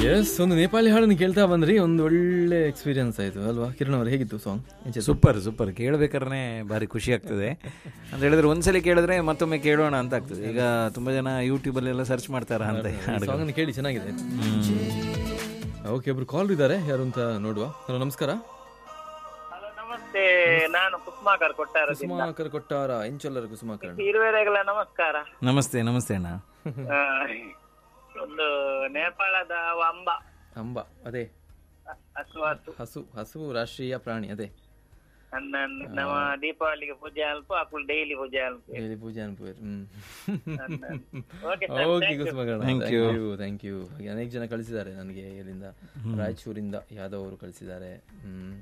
S ಒಂದು ನೇಪಾಳಿ ಹಾಡನ್ನು ಕೇಳ್ತಾ ಬಂದ್ರಿ ಒಂದು ಒಳ್ಳೆ ಎಕ್ಸ್ಪೀರಿಯನ್ಸ್ ಆಯ್ತು ಅಲ್ವಾ ಕಿರಣ್ ಅವ್ರು ಹೇಗಿತ್ತು ಸಾಂಗ್ ಸೂಪರ್ ಸೂಪರ್ ಕೇಳಬೇಕಾದ್ರೆ ಭಾರಿ ಖುಷಿ ಆಗ್ತದೆ ಅಂತ ಹೇಳಿದ್ರೆ ಒಂದ್ಸಲಿ ಕೇಳಿದ್ರೆ ಮತ್ತೊಮ್ಮೆ ಕೇಳೋಣ ಅಂತ ಆಗ್ತದೆ ಈಗ ತುಂಬಾ ಜನ ಯೂಟ್ಯೂಬಲ್ಲೆಲ್ಲ ಸರ್ಚ್ ಮಾಡ್ತಾರ ಅಂತ ಈ ಹಾಡುಗಳು. ಸಾಂಗ್ ಅನ್ನು ಕೇಳಿ ಚೆನ್ನಾಗಿದೆ ಓಕೆ ಒಬ್ರು ಕಾಲ್ ಇದ್ದಾರೆ ಯಾರು ಅಂತ ನೋಡುವ ಹಲೋ ನಮಸ್ಕಾರ ಹಲೋ ನಮಸ್ತೆ ನಾನು ಕುಸುಮಾಕರ್ ಕೊಟ್ಟಾರದಿಂದ ಕುಸುಮಾಕರ್ ಕೊಟ್ಟಾರ ಇಂಚೊಲ್ಲರ ಕುಸುಮಾಕರ್ ಇರುವೆರೆಗಳ ನಮಸ್ಕಾರ ನಮಸ್ತೆ ನಮಸ್ತೆ ಅಣ್ಣ ಆ, ಒಂದು ನೇಪಾಳದ ಅಂಬ ಅಂಬ ಅದೇ ಹಸು ಹಸು ಹಸು ಹಸು ರಾಷ್ಟ್ರೀಯ ಪ್ರಾಣಿ ಅದೇ ನನ್ನ ನಮ್ಮ ದೀಪಾವಳಿಗೆ ಪೂಜೆ ಅಲ್ಪ ಅಕ್ಕಳು ಡೈಲಿ ಪೂಜೆ ಅಲ್ಪ ಹೇಳಿ ಪೂಜೆ ಅನ್ಪೋರ್ hmm okay okay Kusumakarna Thank thank you. You thank you ಹಾಗೆ ಅನೇಕ ಜನ ಕಳಿಸಿದ್ದಾರೆ ನನಗೆ ಇಲ್ಲಿಂದ ರಾಯಚೂರಿಂದ ಯಾದವ್ ಅವರು ಕಳಿಸಿದ್ದಾರೆ ಹ್ಮ್.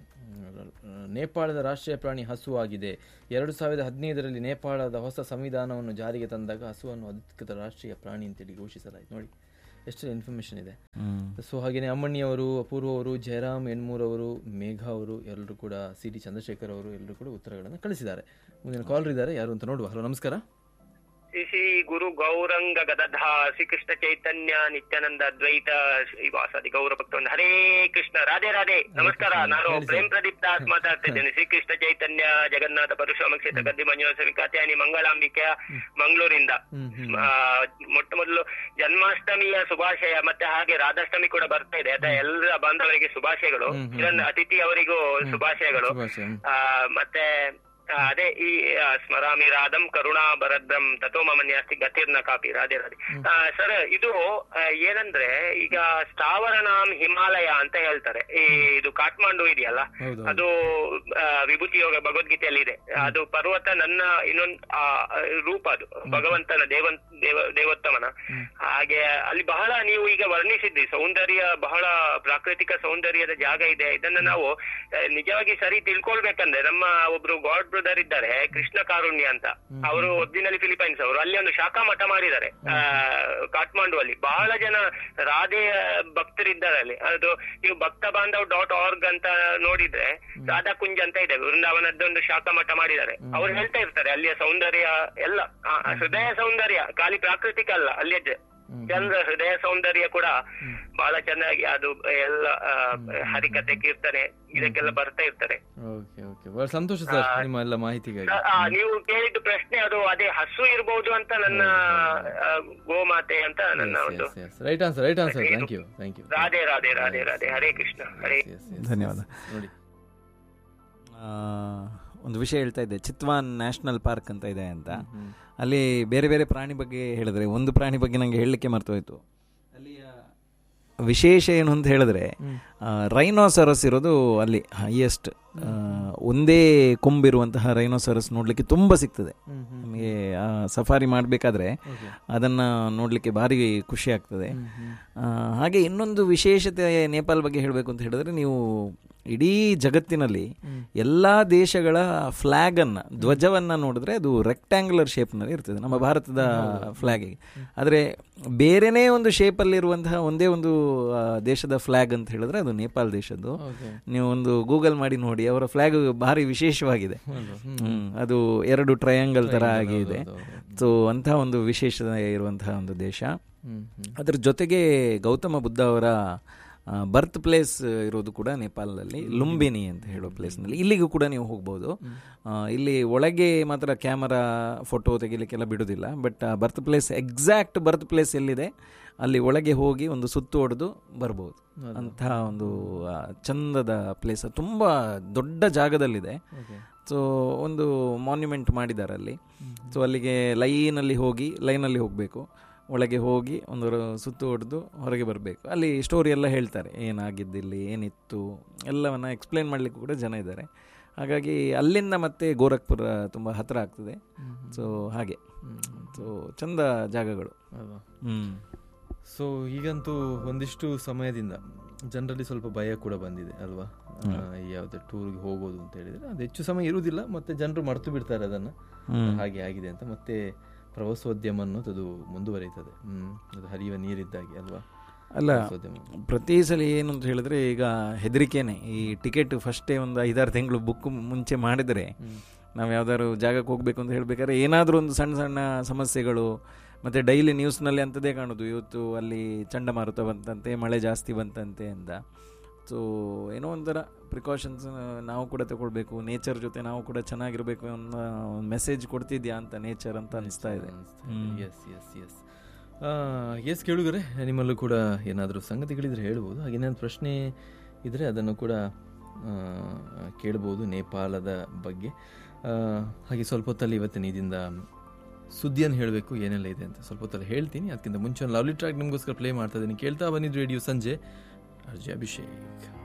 ನೇಪಾಳದ ರಾಷ್ಟ್ರೀಯ ಪ್ರಾಣಿ ಹಸು ಆಗಿದೆ ಎರಡು ಸಾವಿರದ ಹದಿನೈದರಲ್ಲಿ ನೇಪಾಳದ ಹೊಸ ಸಂವಿಧಾನವನ್ನು ಜಾರಿಗೆ ತಂದಾಗ ಹಸುವನ್ನು ಅಧಿಕೃತ ರಾಷ್ಟ್ರೀಯ ಪ್ರಾಣಿ ಅಂತೇಳಿ ಘೋಷಿಸಲಾಯಿತು ನೋಡಿ ಎಷ್ಟು ಇನ್ಫಾರ್ಮೇಶನ್ ಇದೆ ಹ್ಮ್. ಸೊ ಹಾಗೆಯೇ ಅಮ್ಮಣ್ಣಿ ಅವರು ಅಪೂರ್ವ ಅವರು ಜಯರಾಮ್ ಎಣ್ಮೂರ್ ಅವರು ಮೇಘ ಅವರು ಎಲ್ಲರೂ ಕೂಡ ಸಿ ಟಿ ಚಂದ್ರಶೇಖರ್ ಅವರು ಎಲ್ಲರೂ ಕೂಡ ಉತ್ತರಗಳನ್ನು ಕಳಿಸಿದ್ದಾರೆ ಮುಂದಿನ ಕಾಲರ್ ಇದ್ದಾರೆ ಯಾರು ಅಂತ ನೋಡುವ ಹಲೋ ನಮಸ್ಕಾರ ಶ್ರೀ ಶ್ರೀ ಗುರು ಗೌರಂಗ ಗದಧ ಶ್ರೀಕೃಷ್ಣ ಚೈತನ್ಯ ನಿತ್ಯಾನಂದ ಅದ್ವೈತ ಶ್ರೀವಾಸಾದಿ ಗೌರ ಭಕ್ತವೃಂದ ಹರೇ ಕೃಷ್ಣ ರಾಧೆ ರಾಧೆ ನಮಸ್ಕಾರ ನಾನು ಪ್ರೇಮ್ ಪ್ರದೀಪ್ ದಾಸ್ ಮಾತಾಡ್ತಿದ್ದೇನೆ ಶ್ರೀಕೃಷ್ಣ ಚೈತನ್ಯ ಜಗನ್ನಾಥ ಪರಶುರಾಮ ಕ್ಷೇತ್ರ ಗದ್ದಿ ಮಂಜುನಾಥ ಕಾತ್ಯಾನಿ ಮಂಗಳಾಂಬಿಕೆಯ ಮಂಗಳೂರಿಂದ ಆ, ಮೊಟ್ಟ ಮೊದಲು ಜನ್ಮಾಷ್ಟಮಿಯ ಶುಭಾಶಯ ಮತ್ತೆ ಹಾಗೆ ರಾಧಾಷ್ಟಮಿ ಕೂಡ ಬರ್ತಾ ಇದೆ ಅದ ಎಲ್ಲ ಬಾಂಧವರಿಗೆ ಶುಭಾಶಯಗಳು ಕಿರಣ್ ಅತಿಥಿ ಅವರಿಗೂ ಶುಭಾಶಯಗಳು ಶುಭಾಶಯ ಆ, ಮತ್ತೆ ಆ, ಅದೇ ಈ ಆ, ಸ್ಮರಾಮಿ ರಾಧಂ ಕರುಣಾ ಭರದ್ರಂ ತಥೋ ಮಮನ್ಯಾಸ್ತಿ ಗತಿರ್ನ ಕಾಪಿ ರಾಧೆ ರಾಧೆ ಸರ್ ಇದು ಆ, ಏನಂದ್ರೆ ಈಗ ಸ್ಥಾವರನಾಮ್ ಹಿಮಾಲಯ ಅಂತ ಹೇಳ್ತಾರೆ ಈ ಇದು ಕಾಠ್ಮಂಡು ಇದೆಯಲ್ಲ ಹೌದು ಅದು ಆ, ವಿಭೂತಿ ಯೋಗ ಭಗವದ್ಗೀತೆಯಲ್ಲಿ ಇದೆ ಅದು ಪರ್ವತ ನನ್ನ ಇನ್ನೊಂದು ಆ, ರೂಪ ಅದು ಭಗವಂತನ ದೇವನ್ ದೇವ ದೇವೋತ್ತಮನ ಹಾಗೆ ಅಲ್ಲಿ ಬಹಳ ನೀವು ಈಗ ವರ್ಣಿಸಿದ್ರಿ ಸೌಂದರ್ಯ ಬಹಳ ಪ್ರಾಕೃತಿಕ ಸೌಂದರ್ಯದ ಜಾಗ ಇದೆ ಇದನ್ನ ನಾವು ಆ, ನಿಜವಾಗಿ ಸರಿ ತಿಳ್ಕೊಳ್ಬೇಕಂದ್ರೆ ನಮ್ಮ ಒಬ್ರು ಗಾಡ್ ಬ್ರದರ್ ಇದ್ದಾರೆ ಕೃಷ್ಣ ಕಾರುಣ್ಯ ಅಂತ ಅವರು ಒರಿಜಿನಲಿ ಫಿಲಿಪೈನ್ಸ್ ಅವರು ಅಲ್ಲಿ ಒಂದು ಶಾಖಾ ಮಠ ಮಾಡಿದ್ದಾರೆ ಆ, ಕಾಠ್ಮಂಡು ಅಲ್ಲಿ ಬಹಳ ಜನ ರಾಧೆ ಭಕ್ತರಿದ್ದಾರೆ ಅಲ್ಲಿ ಅದು ನೀವು ಭಕ್ತ ಬಾಂಧವ್ ಡಾಟ್ ಆರ್ಗ್ ಅಂತ ನೋಡಿದ್ರೆ ರಾಧಾ ಕುಂಜ್ ಅಂತ ಇದೆ ವೃಂದಾವನದ ಒಂದು ಶಾಖಾ ಮಠ ಮಾಡಿದ್ದಾರೆ ಅವ್ರು ಹೇಳ್ತಾ ಇರ್ತಾರೆ ಅಲ್ಲಿಯ ಸೌಂದರ್ಯ ಎಲ್ಲ ಆ, ಆ ಹೃದಯ ಸೌಂದರ್ಯ ಖಾಲಿ ಪ್ರಾಕೃತಿಕ ಅಲ್ಲ ಅಲ್ಲಿಯದ್ದೇ ಚಂದ್ರ ಹೃದಯ ಸೌಂದರ್ಯ ಕೂಡ ಬಹಳ ಚೆನ್ನಾಗಿ ಅದು ಎಲ್ಲ ಆ, ಹರಿಕತೆ ಕೀರ್ತನೆ ಇದಕ್ಕೆಲ್ಲ ಬರ್ತಾ ಇರ್ತಾರೆ ಓಕೆ ಓಕೆ ಬಹಳ ಸಂತೋಷ ಸರ್ ನಿಮ್ಮ ಎಲ್ಲ ಮಾಹಿತಿಗಾಗಿ ಆ, ನೀವು ಕೇಳಿದ್ದು ಪ್ರಶ್ನೆ ಅದು ಅದೇ ಹಸು ಇರ್ಬೋದು ಅಂತ ನನ್ನ ಆ, ಗೋಮಾತೆ ಅಂತ ನನ್ನ ಒಂದು right answer right answer thank you thank you Radhe Radhe Radhe Radhe Hare Krishna Hare ಧನ್ಯವಾದ. ನೋಡಿ ಆ, ಒಂದು ವಿಷಯ ಹೇಳ್ತಾ ಇದ್ದೆ ಚಿತ್ವಾನ್ ನ್ಯಾಷನಲ್ ಪಾರ್ಕ್ ಅಂತ ಇದೆ ಅಂತ ಅಲ್ಲಿ ಬೇರೆ ಬೇರೆ ಪ್ರಾಣಿ ಬಗ್ಗೆ ಹೇಳಿದ್ರೆ ಒಂದು ಪ್ರಾಣಿ ಬಗ್ಗೆ ನನಗೆ ಹೇಳಲಿಕ್ಕೆ ಮರ್ತೋಯ್ತು ಅಲ್ಲಿಯ ವಿಶೇಷ ಏನು ಅಂತ ಹೇಳಿದ್ರೆ ರೈನೋಸರಸ್ ಇರೋದು ಅಲ್ಲಿ ಹೈಯೆಸ್ಟ್ ಒಂದೇ ಕೊಂಬಿರುವಂತಹ ರೈನೋಸರಸ್ ನೋಡಲಿಕ್ಕೆ ತುಂಬ ಸಿಗ್ತದೆ ನಮಗೆ ಸಫಾರಿ ಮಾಡಬೇಕಾದ್ರೆ ಅದನ್ನು ನೋಡಲಿಕ್ಕೆ ಭಾರಿ ಖುಷಿ ಆಗ್ತದೆ ಆ, ಹಾಗೆ ಇನ್ನೊಂದು ವಿಶೇಷತೆ ನೇಪಾಲ್ ಬಗ್ಗೆ ಹೇಳಬೇಕು ಅಂತ ಹೇಳಿದ್ರೆ ನೀವು ಇಡೀ ಜಗತ್ತಿನಲ್ಲಿ ಎಲ್ಲ ದೇಶಗಳ ಫ್ಲ್ಯಾಗನ್ನು ಧ್ವಜವನ್ನು ನೋಡಿದ್ರೆ ಅದು ರೆಕ್ಟ್ಯಾಂಗ್ಯುಲರ್ ಶೇಪ್ನಲ್ಲಿ ಇರ್ತದೆ ನಮ್ಮ ಭಾರತದ ಫ್ಲ್ಯಾಗಿಗೆ ಆದರೆ ಬೇರೆನೇ ಒಂದು ಶೇಪಲ್ಲಿರುವಂತಹ ಒಂದೇ ಒಂದು ಆ, ದೇಶದ ಫ್ಲ್ಯಾಗ್ ಅಂತ ಹೇಳಿದ್ರೆ ಅದು ನೇಪಾಲ್ ದೇಶದ್ದು ಓಕೆ ನೀವು ಒಂದು ಗೂಗಲ್ ಮಾಡಿ ನೋಡಿ ಅವರ ಫ್ಲ್ಯಾಗ್ ಭಾರಿ ವಿಶೇಷವಾಗಿದೆ ಹ್ಮ್, ಅದು ಎರಡು ಟ್ರಯಾಂಗಲ್ ತರ ಆಗಿ ಇದೆ ಸೊ ಅಂತಹ ಒಂದು ವಿಶೇಷ ಇರುವಂತಹ ಒಂದು ದೇಶ ಹ್ಮ್ ಹ್ಮ್ ಅದರ ಜೊತೆಗೆ ಗೌತಮ ಬುದ್ಧ ಅವರ ಬರ್ತ್ ಪ್ಲೇಸ್ ಇರೋದು ಕೂಡ ನೇಪಾಳದಲ್ಲಿ ಲುಂಬಿನಿ ಅಂತ ಹೇಳೋ ಪ್ಲೇಸ್ನಲ್ಲಿ ಇಲ್ಲಿಗೂ ಕೂಡ ನೀವು ಹೋಗ್ಬೋದು ಆ, ಇಲ್ಲಿ ಒಳಗೆ ಮಾತ್ರ ಕ್ಯಾಮರಾ ಫೋಟೋ ತೆಗಿಲಿಕ್ಕೆಲ್ಲ ಬಿಡೋದಿಲ್ಲ but birth place exact birth place ಎಲ್ಲಿದೆ ಅಲ್ಲಿ ಒಳಗೆ ಹೋಗಿ ಒಂದು ಸುತ್ತು ಹೊಡೆದು ಬರ್ಬೋದು ಅಂತಹ ಒಂದು ಆ, ಚಂದದ ಪ್ಲೇಸ್ ತುಂಬ ದೊಡ್ಡ ಜಾಗದಲ್ಲಿದೆ ಓಕೆ ಸೊ ಒಂದು ಮಾನ್ಯುಮೆಂಟ್ ಮಾಡಿದ್ದಾರೆ ಅಲ್ಲಿ ಸೊ ಅಲ್ಲಿಗೆ ಲೈನಲ್ಲಿ ಹೋಗಿ ಲೈನಲ್ಲಿ ಹೋಗಬೇಕು ಒಳಗೆ ಹೋಗಿ ಒಂದು ರ- ಸುತ್ತು ಹೊಡೆದು ಹೊರಗೆ ಬರಬೇಕು ಅಲ್ಲಿ ಸ್ಟೋರಿ ಎಲ್ಲ ಹೇಳ್ತಾರೆ ಏನಾಗಿದ್ದಿಲ್ಲಿ ಏನಿತ್ತು ಎಲ್ಲವನ್ನ ಎಕ್ಸ್ಪ್ಲೇನ್ ಮಾಡಲಿಕ್ಕೆ ಕೂಡ ಜನ ಇದ್ದಾರೆ ಹಾಗಾಗಿ ಅಲ್ಲಿಂದ ಮತ್ತೆ ಗೋರಖ್ಪುರ ತುಂಬ ಹತ್ತಿರ ಆಗ್ತದೆ ಸೊ ಹಾಗೆ ಸೊ ಚಂದ ಜಾಗಗಳು ಅಲ್ವಾ ಹ್ಮ್ ಸೊ ಈಗಂತೂ ಒಂದಿಷ್ಟು ಸಮಯದಿಂದ ಜನರಲ್ಲಿ ಸ್ವಲ್ಪ ಭಯ ಕೂಡ ಬಂದಿದೆ ಅಲ್ವಾ ಯಾವುದೇ ಟೂರ್ಗೆ ಹೋಗೋದು ಅಂತ ಹೇಳಿದ್ರೆ ಅದು ಹೆಚ್ಚು ಸಮಯ ಇರುವುದಿಲ್ಲ ಮತ್ತೆ ಜನರು ಮರೆತು ಬಿಡ್ತಾರೆ ಅದನ್ನ ಹಾಗೆ ಆಗಿದೆ ಅಂತ ಮತ್ತೆ ಪ್ರವಾಸೋದ್ಯಮ ಅನ್ನೋದು ಅದು ಮುಂದುವರಿತದೆ ಹ್ಮ್ ಅದು ಹರಿಯುವ ನೀರಿದ್ದಾಗೆ ಅಲ್ವಾ ಅಲ್ಲ ಪ್ರವಾಸೋದ್ಯಮ ಪ್ರತಿ ಸಲ ಏನು ಅಂತ ಹೇಳಿದ್ರೆ ಈಗ ಹೆದರಿಕೆನೆ ಈ ಟಿಕೆಟ್ ಫಸ್ಟೇ ಒಂದು ಐದಾರು ತಿಂಗಳು ಬುಕ್ ಮುಂಚೆ ಮಾಡಿದರೆ ನಾವು ಯಾವ್ದಾದ್ರು ಜಾಗಕ್ಕೆ ಹೋಗ್ಬೇಕು ಅಂತ ಹೇಳ್ಬೇಕಾದ್ರೆ ಏನಾದರೂ ಒಂದು ಸಣ್ಣ ಸಣ್ಣ ಸಮಸ್ಯೆಗಳು ಮತ್ತು ಡೈಲಿ ನ್ಯೂಸ್ನಲ್ಲಿ ಅಂಥದ್ದೇ ಕಾಣೋದು ಇವತ್ತು ಅಲ್ಲಿ ಚಂಡಮಾರುತ ಬಂತಂತೆ ಮಳೆ ಜಾಸ್ತಿ ಬಂತಂತೆ ಅಂತ ಸೊ ಏನೋ ಒಂಥರ ಪ್ರಿಕಾಷನ್ಸ್ ನಾವು ಕೂಡ ತಗೊಳ್ಬೇಕು ನೇಚರ್ ಜೊತೆ ನಾವು ಕೂಡ ಚೆನ್ನಾಗಿರಬೇಕು ಅನ್ನೋ ಒಂದು ಮೆಸೇಜ್ ಕೊಡ್ತಿದ್ಯಾ ಅಂತ ನೇಚರ್ ಅಂತ ಅನಿಸ್ತಾ ಇದೆ ಎಸ್ ಎಸ್ ಎಸ್ ಎಸ್ ಕೇಳುಗರೆ ನಿಮ್ಮಲ್ಲೂ ಕೂಡ ಏನಾದರೂ ಸಂಗತಿಗಳಿದ್ರೆ ಹೇಳ್ಬೋದು ಹಾಗೇನಾದ್ರು ಪ್ರಶ್ನೆ ಇದ್ದರೆ ಅದನ್ನು ಕೂಡ ಆ, ಕೇಳ್ಬೋದು ನೇಪಾಳದ ಬಗ್ಗೆ ಆ, ಹಾಗೆ ಸ್ವಲ್ಪ ಹೊತ್ತಲ್ಲಿ ಇವತ್ತಿನ ಇದರಿಂದ ಸುದ್ದಿಯನ್ನು ಹೇಳಬೇಕು ಏನೆಲ್ಲ ಇದೆ ಅಂತ ಸ್ವಲ್ಪ ಹೊತ್ತಲ್ಲಿ ಹೇಳ್ತೀನಿ ಅದಕ್ಕಿಂತ ಮುಂಚೆ ಒಂದು ಲವ್ಲಿ ಟ್ರ್ಯಾಕ್ ನಿಮಗೋಸ್ಕರ ಪ್ಲೇ ಮಾಡ್ತಾ ಇದ್ದೀನಿ ಕೇಳ್ತಾ ಬಂದಿದ್ದು ರೇಡಿಯೋ ಸಂಜೆ ಅರ್ಜಿ ಅಭಿಷೇಕ್